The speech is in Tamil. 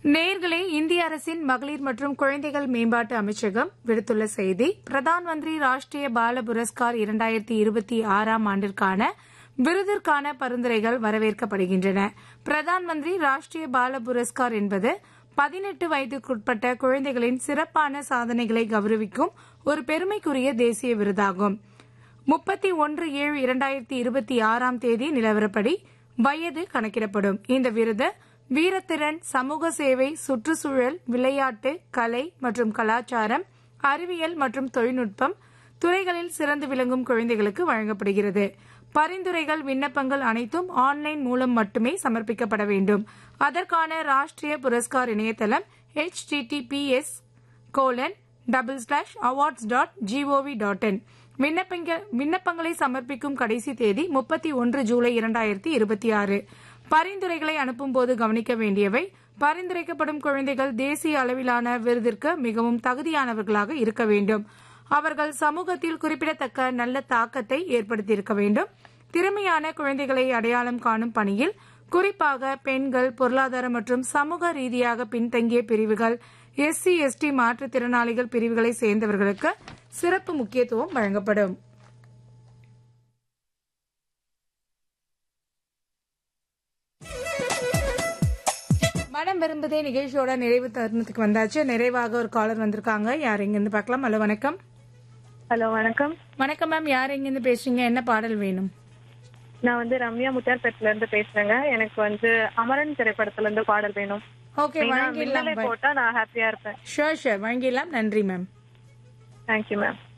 நேர்களே இந்திய அரசின் மகளிர் மற்றும் குழந்தைகள் மேம்பாட்டு அமைச்சகம் விடுத்துள்ள செய்தி பிரதான் மந்திரி ராஷ்டிரிய பால புரஸ்கார் இரண்டாயிரத்தி இருபத்தி ஆறாம் ஆண்டிற்கான விருதிற்கான பரிந்துரைகள் வரவேற்கப்படுகின்றன பிரதான் மந்திரி ராஷ்டிரிய பால புரஸ்கார் என்பது பதினெட்டு வயதுக்குட்பட்ட குழந்தைகளின் சிறப்பான சாதனைகளை கௌரவிக்கும் ஒரு பெருமைக்குரிய தேசிய விருதாகும் முப்பத்தி ஒன்று ஏழு இரண்டாயிரத்தி இருபத்தி ஆறாம் தேதி நிலவரப்படி வயது கணக்கிடப்படும் இந்த விருது வீரத்திறன் சமூக சேவை சுற்றுச்சூழல் விளையாட்டு கலை மற்றும் கலாச்சாரம் அறிவியல் மற்றும் தொழில்நுட்பம் துறைகளில் சிறந்து விளங்கும் குழந்தைகளுக்கு வழங்கப்படுகிறது பரிந்துரைகள் விண்ணப்பங்கள் அனைத்தும் ஆன்லைன் மூலம் மட்டுமே சமர்ப்பிக்கப்பட வேண்டும் அதற்கான ராஷ்டிரிய புரஸ்கார் இணையதளம் https colon double slash awards dot gov dot in விண்ணப்பங்களை சமர்ப்பிக்கும் கடைசி தேதி முப்பத்தி ஒன்று ஜூலை இரண்டாயிரத்தி இருபத்தி ஆறு பரிந்துரைகளை அனுப்பும்போது கவனிக்க வேண்டியவை பரிந்துரைக்கப்படும் குழந்தைகள் தேசிய அளவிலான விருதிற்கு மிகவும் தகுதியானவர்களாக இருக்க வேண்டும் அவர்கள் சமூகத்தில் குறிப்பிடத்தக்க நல்ல தாக்கத்தை ஏற்படுத்தியிருக்க வேண்டும் திறமையான குழந்தைகளை அடையாளம் காணும் பணியில் குறிப்பாக பெண்கள் பொருளாதார மற்றும் சமூக ரீதியாக பின்தங்கிய பிரிவுகள் எஸ்சி எஸ்டி மாற்றுத்திறனாளிகள் பிரிவுகளை சேர்ந்தவர்களுக்கு சிறப்பு முக்கியத்துவம் வழங்கப்படும் மனம் விரும்புதே நிகழ்ச்சியோட நிறைவு தருணத்துக்கு வந்தாச்சு நிறைவாக ஒரு காலர் வந்திருக்காங்க யார் இங்கிருந்து பார்க்கலாம் ஹலோ வணக்கம் ஹலோ வணக்கம் வணக்கம் மேம் யார் இங்கிருந்து பேசுறீங்க என்ன பாடல் வேணும் நான் வந்து ரம்யா முத்தியார்பேட்ல இருந்து பேசுறேங்க எனக்கு வந்து அமரன் திரைப்படத்துல இருந்து பாடல் வேணும் ஓகே நீங்க வழங்கிடலாம் மின்னலை போட்டா நான் ஹாப்பியா இருப்பேன் ஷோர் ஷோர் வழங்கிடலாம் நன்றி மேம் தேங்க்யூ மேம்